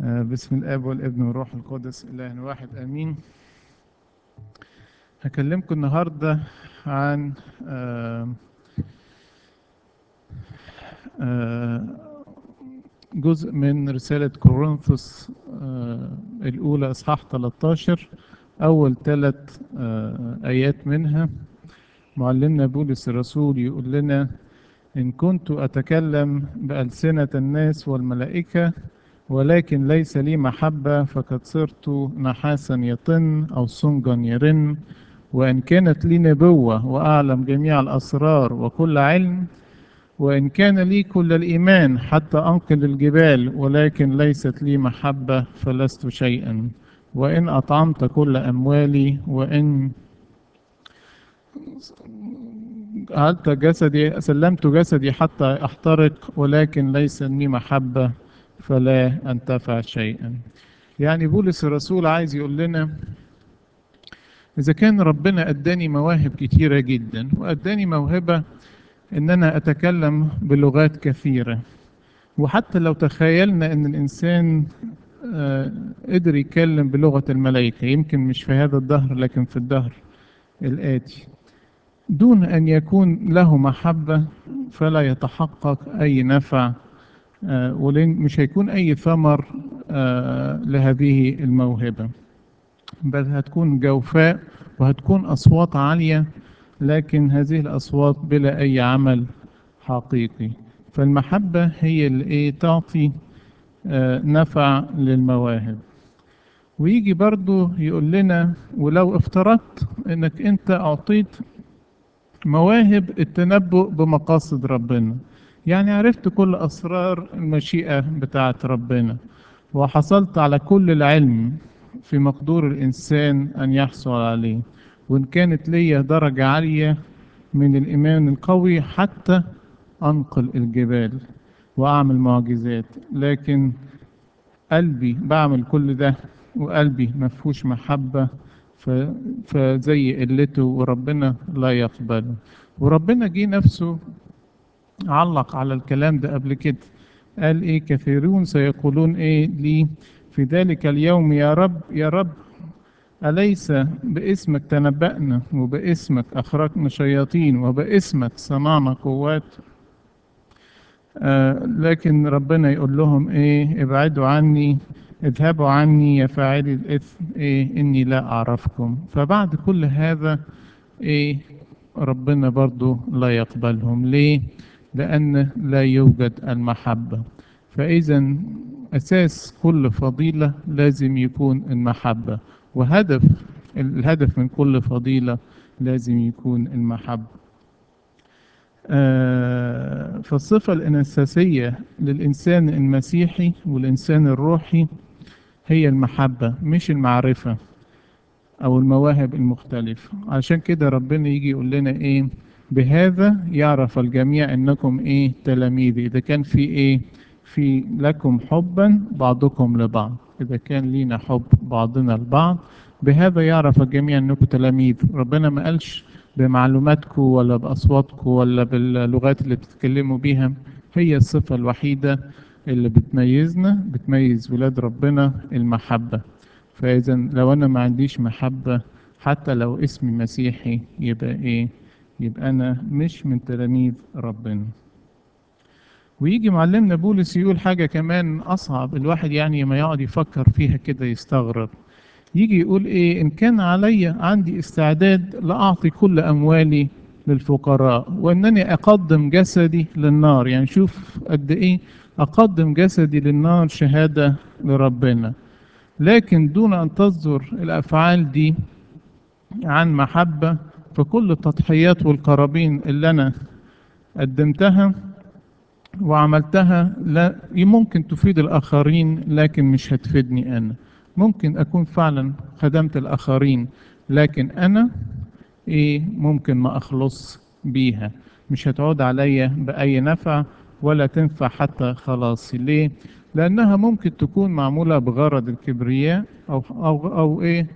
آه، بسم الاب والابن والروح القدس اله واحد امين هكلمكم النهارده عن آه، آه، جزء من رسالة كورنثوس آه، الأولى إصحاح 13 أول ثلاث آيات منها معلمنا بولس الرسول يقول لنا إن كنت أتكلم بألسنة الناس والملائكة ولكن ليس لي محبة فقد صرت نحاسا يطن أو صنجا يرن وإن كانت لي نبوة وأعلم جميع الأسرار وكل علم وإن كان لي كل الإيمان حتى أنقل الجبال ولكن ليست لي محبة فلست شيئا وإن أطعمت كل أموالي وإن جعلت جسدي سلمت جسدي حتى أحترق ولكن ليس لي محبة فلا أنتفع شيئا يعني بولس الرسول عايز يقول لنا إذا كان ربنا أداني مواهب كتيرة جدا وأداني موهبة إن أنا أتكلم بلغات كثيرة وحتى لو تخيلنا إن الإنسان آه، قدر يتكلم بلغة الملائكة يمكن مش في هذا الدهر لكن في الدهر الآتي دون أن يكون له محبة فلا يتحقق أي نفع آه، ولن مش هيكون أي ثمر آه، لهذه الموهبة بل هتكون جوفاء وهتكون أصوات عالية لكن هذه الأصوات بلا أي عمل حقيقي فالمحبة هي اللي إيه تعطي آه، نفع للمواهب ويجي برضو يقول لنا ولو افترضت انك انت اعطيت مواهب التنبؤ بمقاصد ربنا يعني عرفت كل اسرار المشيئة بتاعت ربنا وحصلت على كل العلم في مقدور الانسان ان يحصل عليه وان كانت ليا درجة عالية من الايمان القوي حتى انقل الجبال واعمل معجزات لكن قلبي بعمل كل ده وقلبي ما فيهوش محبة ف... فزي قلته وربنا لا يقبله وربنا جه نفسه علق على الكلام ده قبل كده قال ايه كثيرون سيقولون ايه لي في ذلك اليوم يا رب يا رب أليس باسمك تنبأنا وباسمك أخرجنا شياطين وباسمك صنعنا قوات آه لكن ربنا يقول لهم ايه ابعدوا عني اذهبوا عني يا فاعلي الاثم ايه اني لا اعرفكم فبعد كل هذا ايه ربنا برضو لا يقبلهم ليه لان لا يوجد المحبة فاذا اساس كل فضيلة لازم يكون المحبة وهدف الهدف من كل فضيلة لازم يكون المحبة آه، فالصفة الأساسية للإنسان المسيحي والإنسان الروحي هي المحبة مش المعرفة أو المواهب المختلفة عشان كده ربنا يجي يقول لنا إيه بهذا يعرف الجميع أنكم إيه تلاميذي إذا كان في إيه في لكم حبا بعضكم لبعض إذا كان لينا حب بعضنا البعض بهذا يعرف الجميع أنكم تلاميذ ربنا ما قالش بمعلوماتكم ولا بأصواتكم ولا باللغات اللي بتتكلموا بيها هي الصفة الوحيدة اللي بتميزنا بتميز ولاد ربنا المحبة فإذا لو أنا ما عنديش محبة حتى لو اسمي مسيحي يبقى إيه يبقى أنا مش من تلاميذ ربنا ويجي معلمنا بولس يقول حاجة كمان أصعب الواحد يعني ما يقعد يفكر فيها كده يستغرب يجي يقول ايه ان كان علي عندي استعداد لاعطي كل اموالي للفقراء وانني اقدم جسدي للنار يعني شوف قد ايه اقدم جسدي للنار شهاده لربنا لكن دون ان تصدر الافعال دي عن محبه فكل التضحيات والقرابين اللي انا قدمتها وعملتها لا ممكن تفيد الاخرين لكن مش هتفيدني انا ممكن أكون فعلا خدمت الآخرين لكن أنا إيه ممكن ما أخلص بيها مش هتعود عليا بأي نفع ولا تنفع حتى خلاصي ليه؟ لأنها ممكن تكون معمولة بغرض الكبرياء أو أو أو إيه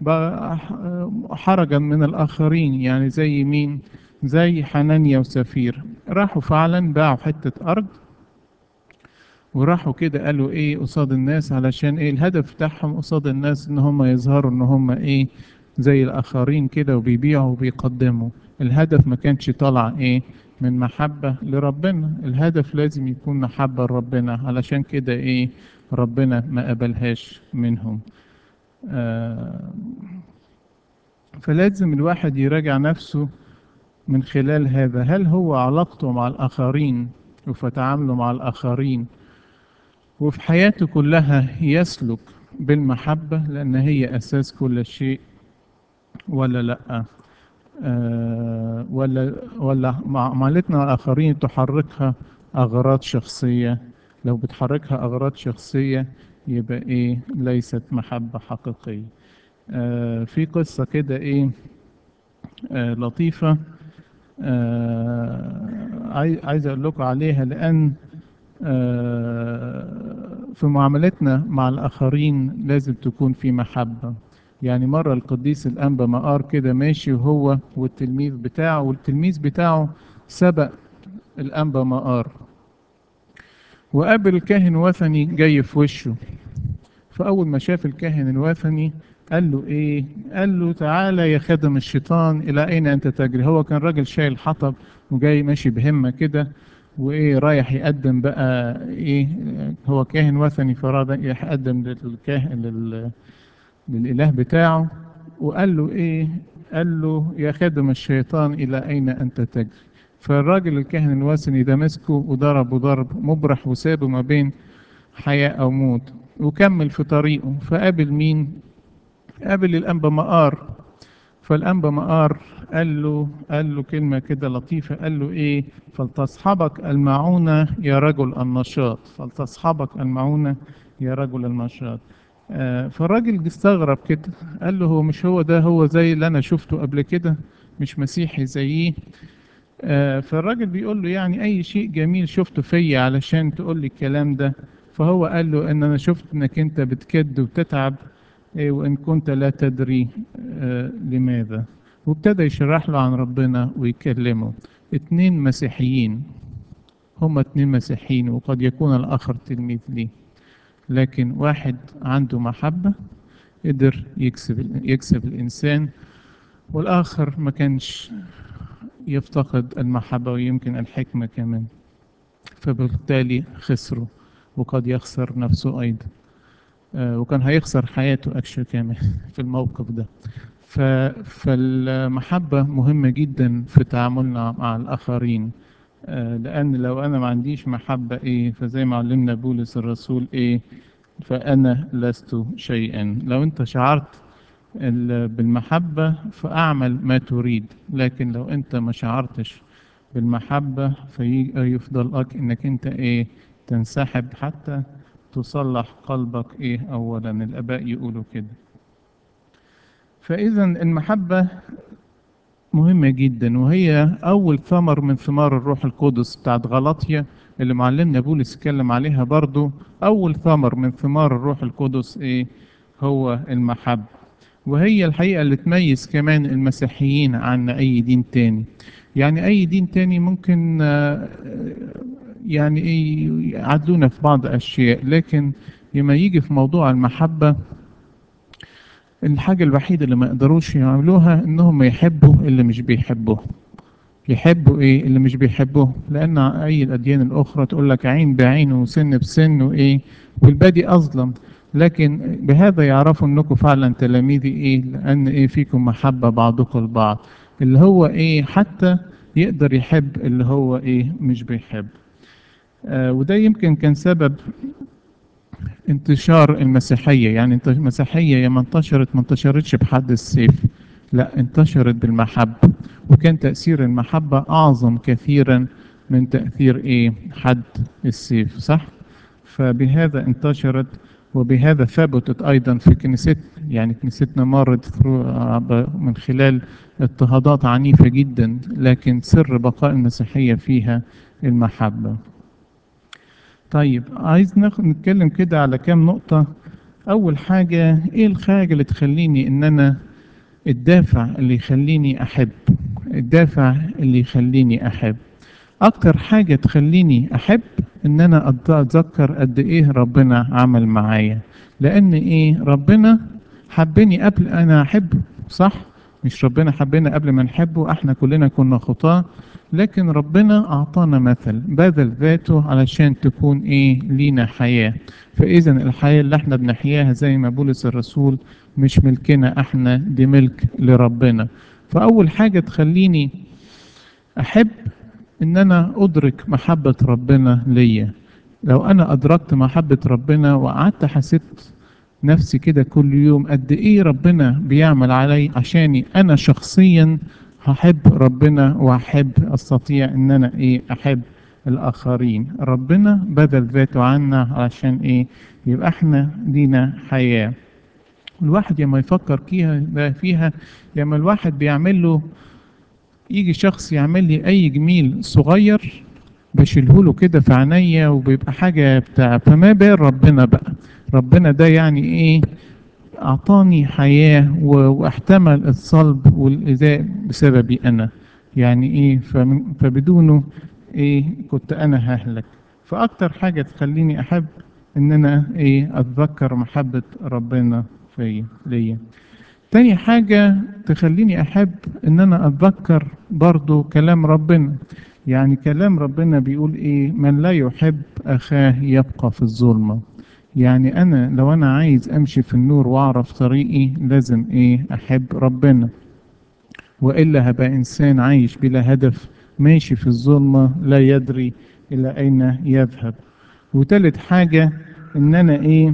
حرجا من الآخرين يعني زي مين؟ زي حنانيا وسفير راحوا فعلا باعوا حتة أرض وراحوا كده قالوا ايه قصاد الناس علشان ايه الهدف بتاعهم قصاد الناس ان هم يظهروا ان هم ايه زي الاخرين كده وبيبيعوا وبيقدموا الهدف ما كانش طالع ايه من محبة لربنا الهدف لازم يكون محبة لربنا علشان كده ايه ربنا ما قبلهاش منهم آه فلازم الواحد يراجع نفسه من خلال هذا هل هو علاقته مع الآخرين وفي تعامله مع الآخرين وفي حياته كلها يسلك بالمحبة لأن هي أساس كل شيء ولا لأ آه ولا ولا معاملتنا مع الآخرين تحركها أغراض شخصية لو بتحركها أغراض شخصية يبقى إيه ليست محبة حقيقية آه في قصة كده إيه آه لطيفة آه عايز أقول لكم عليها لأن آه في معاملتنا مع الآخرين لازم تكون في محبة يعني مرة القديس الأنبا مقار كده ماشي وهو والتلميذ بتاعه والتلميذ بتاعه سبق الأنبا مقار وقابل كاهن وثني جاي في وشه فأول ما شاف الكاهن الوثني قال له إيه؟ قال له تعالى يا خادم الشيطان إلى أين أنت تجري؟ هو كان راجل شايل حطب وجاي ماشي بهمة كده وإيه رايح يقدم بقى إيه؟ هو كاهن وثني فراد يقدم للكاهن لل للإله بتاعه وقال له إيه؟ قال له يا خادم الشيطان إلى أين أنت تجري؟ فالراجل الكاهن الوثني ده مسكه وضربه ضرب مبرح وسابه ما بين حياة أو موت وكمل في طريقه فقابل مين؟ قابل الأنبا مقار فالأنبا مقار قال له قال له كلمة كده لطيفة قال له إيه فلتصحبك المعونة يا رجل النشاط فلتصحبك المعونة يا رجل النشاط آه فالراجل استغرب كده قال له هو مش هو ده هو زي اللي أنا شفته قبل كده مش مسيحي زيه آه فالراجل بيقول له يعني أي شيء جميل شفته فيا علشان تقول لي الكلام ده فهو قال له إن أنا شفت إنك أنت بتكد وبتتعب وإن كنت لا تدري آه لماذا وابتدى يشرح له عن ربنا ويكلمه اتنين مسيحيين هما اتنين مسيحيين وقد يكون الآخر تلميذ ليه لكن واحد عنده محبة قدر يكسب يكسب الإنسان والآخر ما كانش يفتقد المحبة ويمكن الحكمة كمان فبالتالي خسره وقد يخسر نفسه أيضا آه وكان هيخسر حياته أكشن كمان في الموقف ده فالمحبة مهمة جدا في تعاملنا مع الآخرين آه لأن لو أنا ما عنديش محبة إيه فزي ما علمنا بولس الرسول إيه فأنا لست شيئا لو أنت شعرت بالمحبة فأعمل ما تريد لكن لو أنت ما شعرتش بالمحبة فيفضل لك إنك أنت إيه تنسحب حتى تصلح قلبك إيه أولا الآباء يقولوا كده فإذا المحبة مهمة جدا وهي أول ثمر من ثمار الروح القدس بتاعت غلطية اللي معلمنا بولس اتكلم عليها برضو أول ثمر من ثمار الروح القدس إيه هو المحبة وهي الحقيقة اللي تميز كمان المسيحيين عن أي دين تاني يعني أي دين تاني ممكن يعني إيه يعدلونا في بعض أشياء لكن لما يجي في موضوع المحبة الحاجة الوحيدة اللي ما يقدروش يعملوها إنهم يحبوا اللي مش بيحبوه يحبوا إيه اللي مش بيحبوه لأن أي الأديان الأخرى تقول لك عين بعين وسن بسن وإيه والبادي أظلم لكن بهذا يعرفوا انكم فعلا تلاميذي ايه لان ايه فيكم محبة بعضكم البعض اللي هو ايه حتى يقدر يحب اللي هو ايه مش بيحب آه وده يمكن كان سبب انتشار المسيحية يعني المسيحية يا ما انتشرت ما انتشرتش بحد السيف لا انتشرت بالمحبة وكان تأثير المحبة أعظم كثيرا من تأثير ايه حد السيف صح فبهذا انتشرت وبهذا ثبتت أيضا في كنيستنا يعني كنيستنا مرت من خلال اضطهادات عنيفة جدا لكن سر بقاء المسيحية فيها المحبة طيب عايز نتكلم كده على كام نقطة أول حاجة إيه الحاجة اللي تخليني إن أنا الدافع اللي يخليني أحب الدافع اللي يخليني أحب اكتر حاجة تخليني احب ان انا أت- اتذكر قد ايه ربنا عمل معايا لان ايه ربنا حبني قبل انا احبه صح مش ربنا حبنا قبل ما نحبه احنا كلنا كنا خطاة لكن ربنا اعطانا مثل بذل ذاته علشان تكون ايه لينا حياة فاذا الحياة اللي احنا بنحياها زي ما بولس الرسول مش ملكنا احنا دي ملك لربنا فاول حاجة تخليني احب ان انا ادرك محبة ربنا ليا لو انا ادركت محبة ربنا وقعدت حسبت نفسي كده كل يوم قد ايه ربنا بيعمل علي عشاني انا شخصيا هحب ربنا واحب استطيع ان انا ايه احب الاخرين ربنا بذل ذاته عنا علشان ايه يبقى احنا لينا حياة الواحد لما يفكر فيها فيها لما الواحد بيعمل له يجي شخص يعمل لي اي جميل صغير بشيله له كده في عينيا وبيبقى حاجه بتاع فما بال ربنا بقى ربنا ده يعني ايه اعطاني حياه و- واحتمل الصلب والايذاء بسببي انا يعني ايه فمن فبدونه ايه كنت انا ههلك فاكتر حاجه تخليني احب ان انا ايه اتذكر محبه ربنا فيا ليا تاني حاجة تخليني أحب إن أنا أتذكر برضو كلام ربنا يعني كلام ربنا بيقول إيه من لا يحب أخاه يبقى في الظلمة يعني أنا لو أنا عايز أمشي في النور وأعرف طريقي لازم إيه أحب ربنا وإلا هبقى إنسان عايش بلا هدف ماشي في الظلمة لا يدري إلى أين يذهب وتالت حاجة إن أنا إيه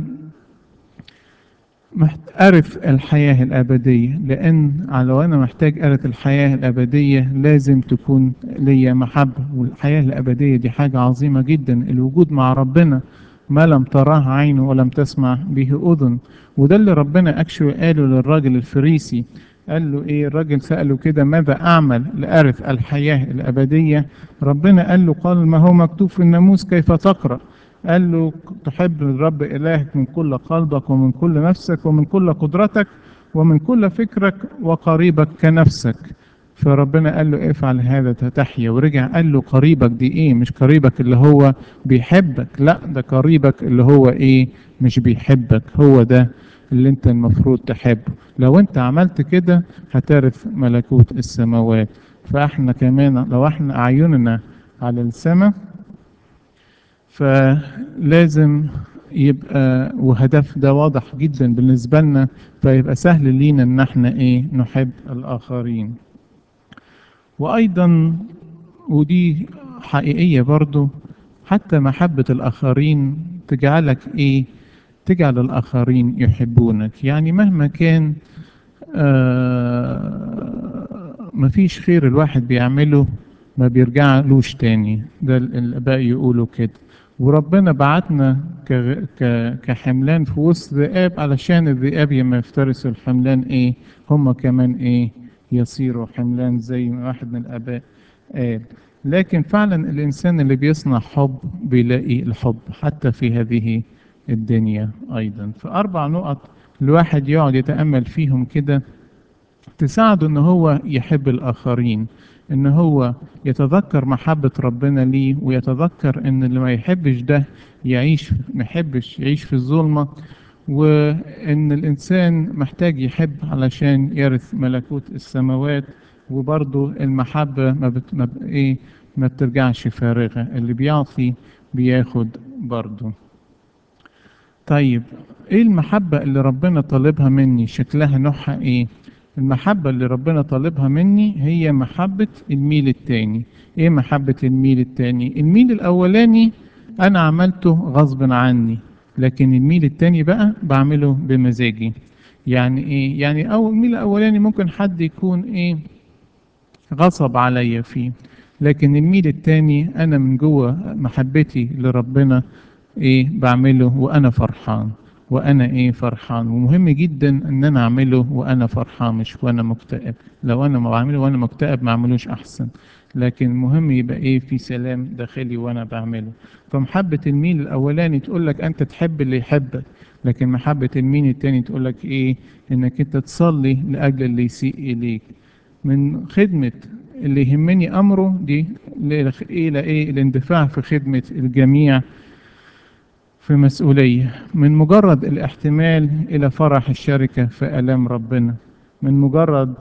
محت- أرث الحياة الأبدية لأن لو أنا محتاج أرث الحياة الأبدية لازم تكون ليا محبة والحياة الأبدية دي حاجة عظيمة جدا الوجود مع ربنا ما لم تراه عين ولم تسمع به أذن وده اللي ربنا أكشو قاله للراجل الفريسي قال له إيه الراجل سأله كده ماذا أعمل لأرث الحياة الأبدية ربنا قال له قال ما هو مكتوب في الناموس كيف تقرأ قال له تحب الرب إلهك من كل قلبك ومن كل نفسك ومن كل قدرتك ومن كل فكرك وقريبك كنفسك فربنا قال له افعل هذا تحيا ورجع قال له قريبك دي ايه مش قريبك اللي هو بيحبك لا ده قريبك اللي هو ايه مش بيحبك هو ده اللي انت المفروض تحبه لو انت عملت كده هترث ملكوت السماوات فاحنا كمان لو احنا اعيننا على السماء فلازم يبقى وهدف ده واضح جدا بالنسبة لنا فيبقى سهل لينا ان احنا ايه نحب الاخرين وايضا ودي حقيقية برضو حتى محبة الاخرين تجعلك ايه تجعل الاخرين يحبونك يعني مهما كان آه مفيش خير الواحد بيعمله ما بيرجعلوش تاني ده الاباء يقولوا كده وربنا بعتنا ك- ك- كحملان في وسط ذئاب علشان الذئاب لما يفترسوا الحملان ايه هم كمان ايه يصيروا حملان زي ما واحد من الاباء قال لكن فعلا الانسان اللي بيصنع حب بيلاقي الحب حتى في هذه الدنيا ايضا فاربع نقط الواحد يقعد يتامل فيهم كده تساعده ان هو يحب الاخرين ان هو يتذكر محبة ربنا ليه ويتذكر ان اللي ما يحبش ده يعيش ما يحبش يعيش في الظلمة وان الانسان محتاج يحب علشان يرث ملكوت السماوات وبرضه المحبة ما, بت... ما, ب... إيه ما بترجعش فارغة اللي بيعطي بياخد برضه طيب ايه المحبة اللي ربنا طالبها مني شكلها نوعها ايه المحبة اللي ربنا طالبها مني هي محبة الميل التاني ايه محبة الميل التاني الميل الاولاني انا عملته غصب عني لكن الميل التاني بقى بعمله بمزاجي يعني ايه يعني اول الميل الاولاني ممكن حد يكون ايه غصب عليا فيه لكن الميل التاني انا من جوه محبتي لربنا ايه بعمله وانا فرحان وانا ايه فرحان ومهم جدا ان انا اعمله وانا فرحان مش وانا مكتئب لو انا ما بعمله وانا مكتئب ما اعملوش احسن لكن المهم يبقى ايه في سلام داخلي وانا بعمله فمحبة الميل الاولاني تقول لك انت تحب اللي يحبك لكن محبة الميل التاني تقول لك ايه انك انت تصلي لاجل اللي يسيء اليك من خدمة اللي يهمني أمره دي إلى إيه الاندفاع في خدمة الجميع في مسؤولية من مجرد الاحتمال إلى فرح الشركة في ألام ربنا من مجرد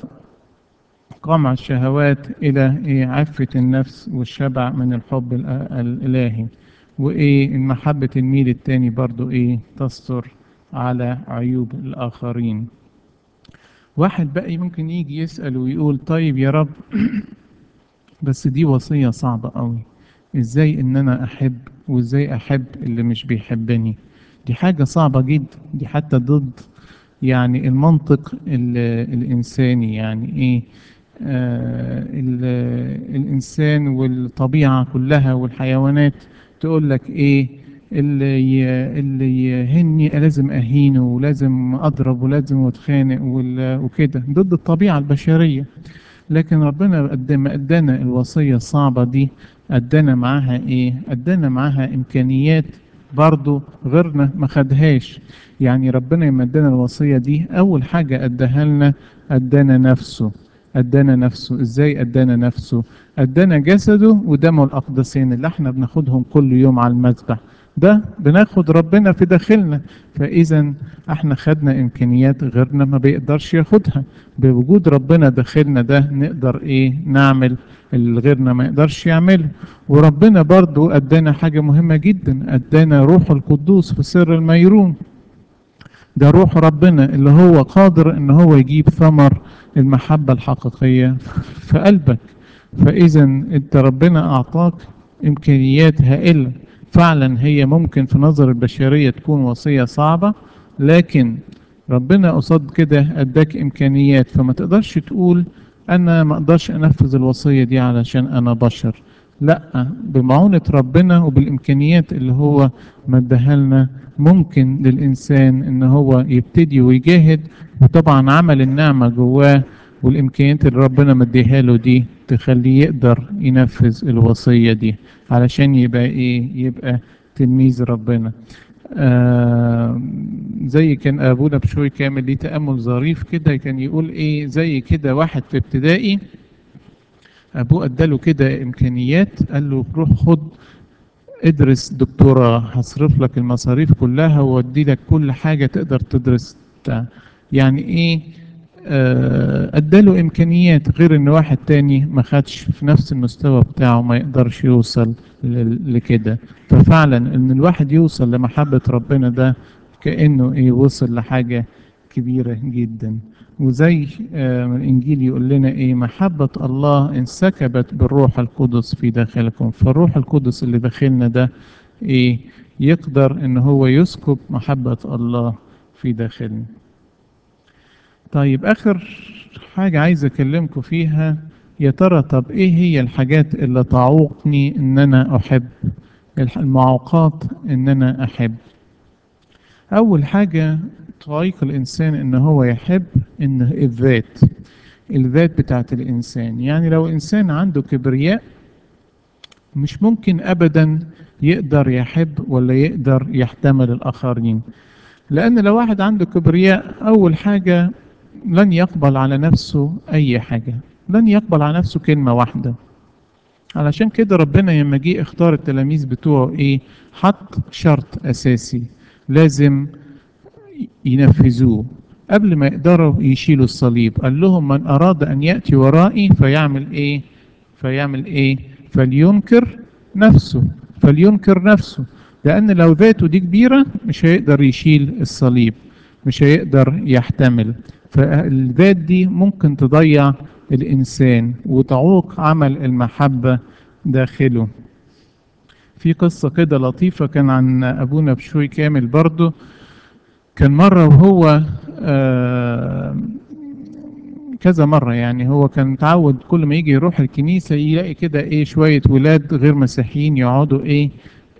قمع الشهوات إلى إيه عفة النفس والشبع من الحب الإلهي وإيه المحبة الميل التاني برضو إيه تستر على عيوب الآخرين واحد بقى ممكن يجي يسأل ويقول طيب يا رب بس دي وصية صعبة قوي ازاي ان انا احب وازاي احب اللي مش بيحبني دي حاجة صعبة جدا دي حتى ضد يعني المنطق الانساني يعني ايه آه الانسان والطبيعة كلها والحيوانات تقول لك ايه اللي اللي يهني لازم اهينه ولازم اضرب ولازم اتخانق وكده ضد الطبيعه البشريه لكن ربنا قدم ادانا الوصيه الصعبه دي ادانا معاها ايه ادانا معاها امكانيات برضو غيرنا ما خدهاش يعني ربنا لما ادانا الوصيه دي اول حاجه اداها لنا ادانا نفسه ادانا نفسه ازاي ادانا نفسه ادانا جسده ودمه الاقدسين اللي احنا بناخدهم كل يوم على المذبح ده بناخد ربنا في داخلنا فاذا احنا خدنا امكانيات غيرنا ما بيقدرش ياخدها بوجود ربنا داخلنا ده نقدر ايه نعمل اللي غيرنا ما يقدرش يعمله وربنا برضو ادانا حاجة مهمة جدا ادانا روح القدوس في سر الميرون ده روح ربنا اللي هو قادر ان هو يجيب ثمر المحبة الحقيقية في قلبك فاذا انت ربنا اعطاك امكانيات هائلة فعلا هي ممكن في نظر البشرية تكون وصية صعبة لكن ربنا قصاد كده اداك امكانيات فما تقدرش تقول انا ما اقدرش انفذ الوصية دي علشان انا بشر لا بمعونة ربنا وبالامكانيات اللي هو مديها لنا ممكن للانسان ان هو يبتدي ويجاهد وطبعا عمل النعمة جواه والامكانيات اللي ربنا مديها له دي تخليه يقدر ينفذ الوصية دي علشان يبقى ايه يبقى تلميذ ربنا آه زي كان ابونا بشوي كامل ليه تامل ظريف كده كان يقول ايه زي كده واحد في ابتدائي ابوه اداله كده امكانيات قال له روح خد ادرس دكتوراه هصرف لك المصاريف كلها وادي لك كل حاجه تقدر تدرس يعني ايه آه اداله امكانيات غير ان واحد تاني ما خدش في نفس المستوى بتاعه ما يقدرش يوصل لكده ففعلا ان الواحد يوصل لمحبة ربنا ده كأنه ايه وصل لحاجة كبيرة جدا وزي آه من الانجيل يقول لنا ايه محبة الله انسكبت بالروح القدس في داخلكم فالروح القدس اللي داخلنا ده ايه يقدر ان هو يسكب محبة الله في داخلنا طيب اخر حاجة عايز اكلمكم فيها يا ترى طب ايه هي الحاجات اللي تعوقني ان انا احب المعوقات ان انا احب اول حاجة تعيق الانسان ان هو يحب ان الذات الذات بتاعت الانسان يعني لو انسان عنده كبرياء مش ممكن ابدا يقدر يحب ولا يقدر يحتمل الاخرين لان لو واحد عنده كبرياء اول حاجة لن يقبل على نفسه اي حاجة لن يقبل على نفسه كلمة واحدة علشان كده ربنا لما جه اختار التلاميذ بتوعه ايه حط شرط اساسي لازم ينفذوه قبل ما يقدروا يشيلوا الصليب قال لهم من اراد ان ياتي ورائي فيعمل ايه فيعمل ايه فلينكر نفسه فلينكر نفسه لان لو ذاته دي كبيره مش هيقدر يشيل الصليب مش هيقدر يحتمل فالذات دي ممكن تضيع الإنسان وتعوق عمل المحبة داخله في قصة كده لطيفة كان عن أبونا بشوي كامل برضو كان مرة وهو آه كذا مرة يعني هو كان متعود كل ما يجي يروح الكنيسة يلاقي كده ايه شوية ولاد غير مسيحيين يقعدوا ايه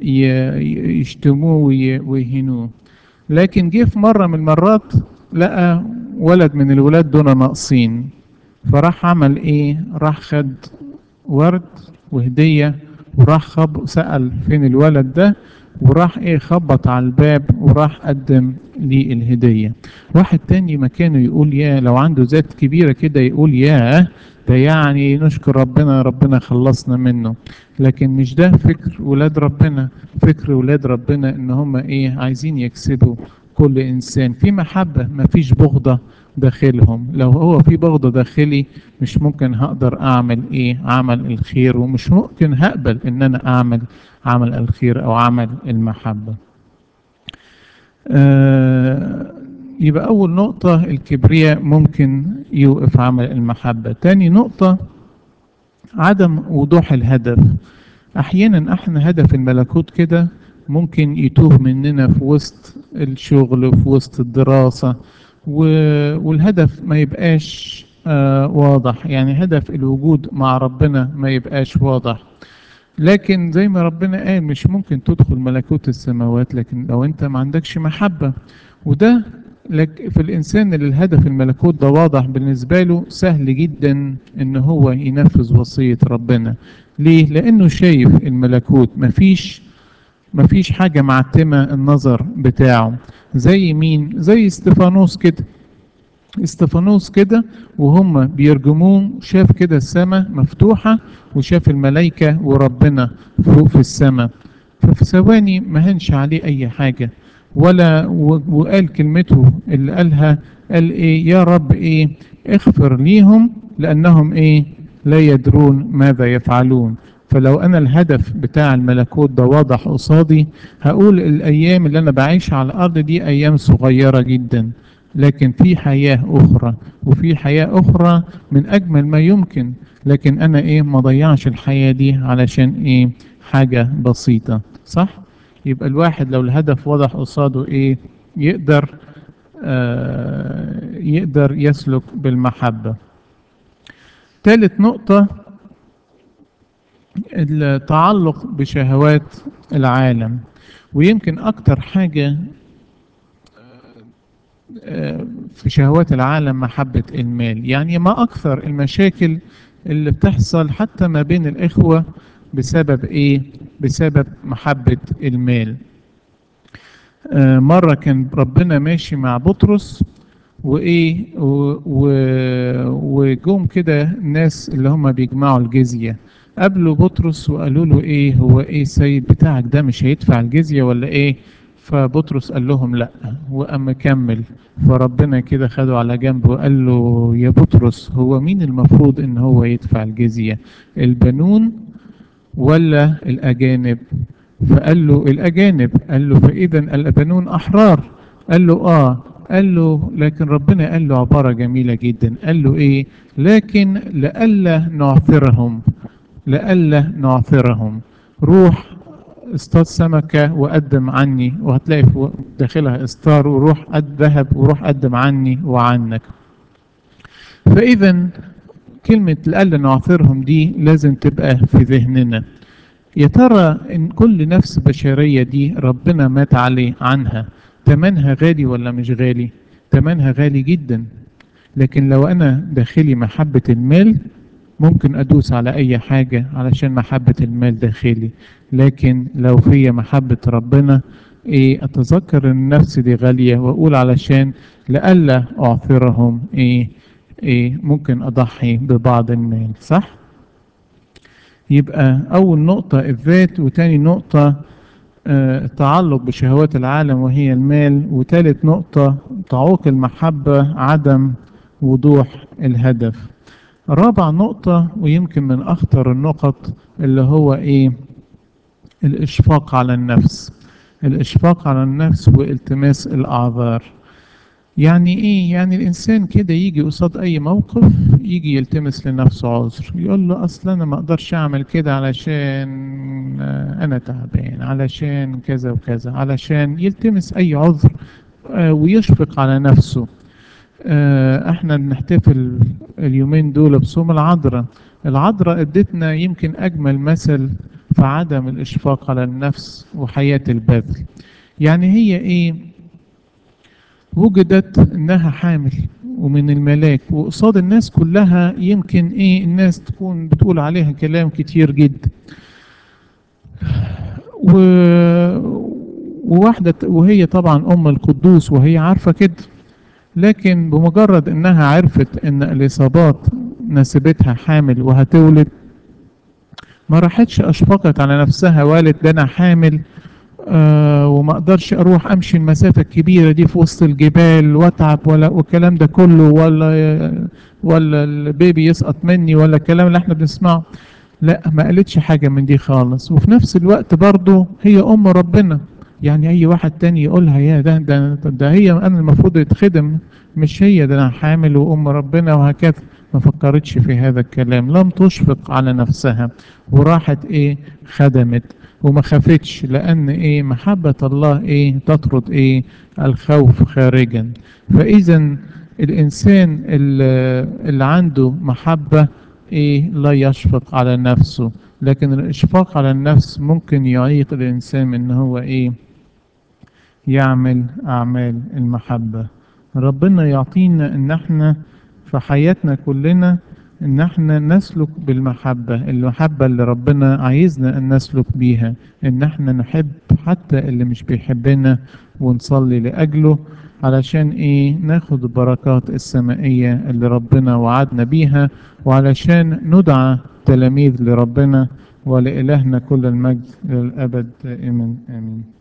يشتموه ويهنوه لكن جه في مرة من المرات لقى ولد من الولاد دول ناقصين فراح عمل ايه راح خد ورد وهدية وراح خب سأل فين الولد ده وراح ايه خبط على الباب وراح قدم لي الهدية واحد تاني مكانه يقول يا لو عنده ذات كبيرة كده يقول يا ده يعني نشكر ربنا ربنا خلصنا منه لكن مش ده فكر ولاد ربنا فكر ولاد ربنا ان هم ايه عايزين يكسبوا كل انسان في محبة مفيش بغضة داخلهم لو هو في بغضة داخلي مش ممكن هقدر اعمل ايه عمل الخير ومش ممكن هقبل ان انا اعمل عمل الخير او عمل المحبة آه يبقى اول نقطة الكبرياء ممكن يوقف عمل المحبة تاني نقطة عدم وضوح الهدف احيانا احنا هدف الملكوت كده ممكن يتوه مننا في وسط الشغل وفي وسط الدراسة والهدف ما يبقاش آه واضح يعني هدف الوجود مع ربنا ما يبقاش واضح لكن زي ما ربنا قال مش ممكن تدخل ملكوت السماوات لكن لو انت ما عندكش محبة وده لك في الانسان اللي الهدف الملكوت ده واضح بالنسبة له سهل جدا ان هو ينفذ وصية ربنا ليه لانه شايف الملكوت مفيش مفيش حاجة معتمة النظر بتاعه زي مين زي استفانوس كده استفانوس كده وهم بيرجموه شاف كده السماء مفتوحة وشاف الملائكة وربنا فوق في السماء ففي ثواني ما هنش عليه أي حاجة ولا وقال كلمته اللي قالها قال إيه يا رب إيه اغفر ليهم لأنهم إيه لا يدرون ماذا يفعلون فلو انا الهدف بتاع الملكوت ده واضح قصادي هقول الايام اللي انا بعيشها على الارض دي ايام صغيرة جدا لكن في حياة اخرى وفي حياة اخرى من اجمل ما يمكن لكن انا ايه ما ضيعش الحياة دي علشان ايه حاجة بسيطة صح يبقى الواحد لو الهدف واضح قصاده ايه يقدر آه يقدر يسلك بالمحبة ثالث نقطة التعلق بشهوات العالم ويمكن أكتر حاجة في شهوات العالم محبة المال يعني ما أكثر المشاكل اللي بتحصل حتى ما بين الإخوة بسبب إيه؟ بسبب محبة المال مرة كان ربنا ماشي مع بطرس وإيه وجوم كده الناس اللي هم بيجمعوا الجزية قابلوا بطرس وقالوا له ايه هو ايه السيد بتاعك ده مش هيدفع الجزية ولا ايه فبطرس قال لهم لا وقام مكمل فربنا كده خده على جنب وقال له يا بطرس هو مين المفروض ان هو يدفع الجزية البنون ولا الاجانب فقال له الاجانب قال له فاذا البنون احرار قال له اه قال له لكن ربنا قال له عبارة جميلة جدا قال له ايه لكن لألا نعثرهم لألا نعثرهم روح اصطاد سمكة وقدم عني وهتلاقي في داخلها استار وروح قد ذهب وروح قدم عني وعنك فإذا كلمة لألا نعثرهم دي لازم تبقى في ذهننا يا ترى إن كل نفس بشرية دي ربنا مات عليه عنها تمنها غالي ولا مش غالي تمنها غالي جدا لكن لو أنا داخلي محبة المال ممكن أدوس على أي حاجة علشان محبة المال داخلي لكن لو في محبة ربنا إيه أتذكر إن نفسي دي غالية وأقول علشان لألا أعثرهم إيه إيه ممكن أضحي ببعض المال صح؟ يبقى أول نقطة الذات وتاني نقطة آه التعلق بشهوات العالم وهي المال وتالت نقطة تعوق المحبة عدم وضوح الهدف رابع نقطة ويمكن من أخطر النقط اللي هو إيه الإشفاق على النفس الإشفاق على النفس والتماس الأعذار يعني إيه يعني الإنسان كده يجي قصاد أي موقف يجي يلتمس لنفسه عذر يقول له أصلا أنا ما أقدرش أعمل كده علشان أنا تعبان علشان كذا وكذا علشان يلتمس أي عذر ويشفق على نفسه احنا بنحتفل اليومين دول بصوم العذراء العذراء ادتنا يمكن اجمل مثل في عدم الاشفاق على النفس وحياة البذل يعني هي ايه وجدت انها حامل ومن الملاك وقصاد الناس كلها يمكن ايه الناس تكون بتقول عليها كلام كتير جدا و... وواحدة وهي طبعا أم القدوس وهي عارفة كده لكن بمجرد إنها عرفت إن الإصابات ناسبتها حامل وهتولد ما راحتش أشفقت على نفسها والد ده أنا حامل آه وما اقدرش اروح امشي المسافه الكبيره دي في وسط الجبال واتعب ولا والكلام ده كله ولا ولا البيبي يسقط مني ولا الكلام اللي احنا بنسمعه لا ما قالتش حاجه من دي خالص وفي نفس الوقت برضه هي ام ربنا يعني اي واحد تاني يقولها يا ده ده, ده هي انا المفروض يتخدم مش هي ده انا حامل وام ربنا وهكذا ما فكرتش في هذا الكلام لم تشفق على نفسها وراحت ايه خدمت وما خافتش لان ايه محبة الله ايه تطرد ايه الخوف خارجا فاذا الانسان اللي, اللي عنده محبة ايه لا يشفق على نفسه لكن الاشفاق على النفس ممكن يعيق الانسان من ان هو ايه يعمل اعمال المحبة ربنا يعطينا ان احنا في حياتنا كلنا ان احنا نسلك بالمحبة المحبة اللي ربنا عايزنا ان نسلك بيها ان احنا نحب حتى اللي مش بيحبنا ونصلي لأجله علشان ايه ناخد البركات السمائية اللي ربنا وعدنا بيها وعلشان ندعى تلاميذ لربنا ولإلهنا كل المجد للأبد دائما آمين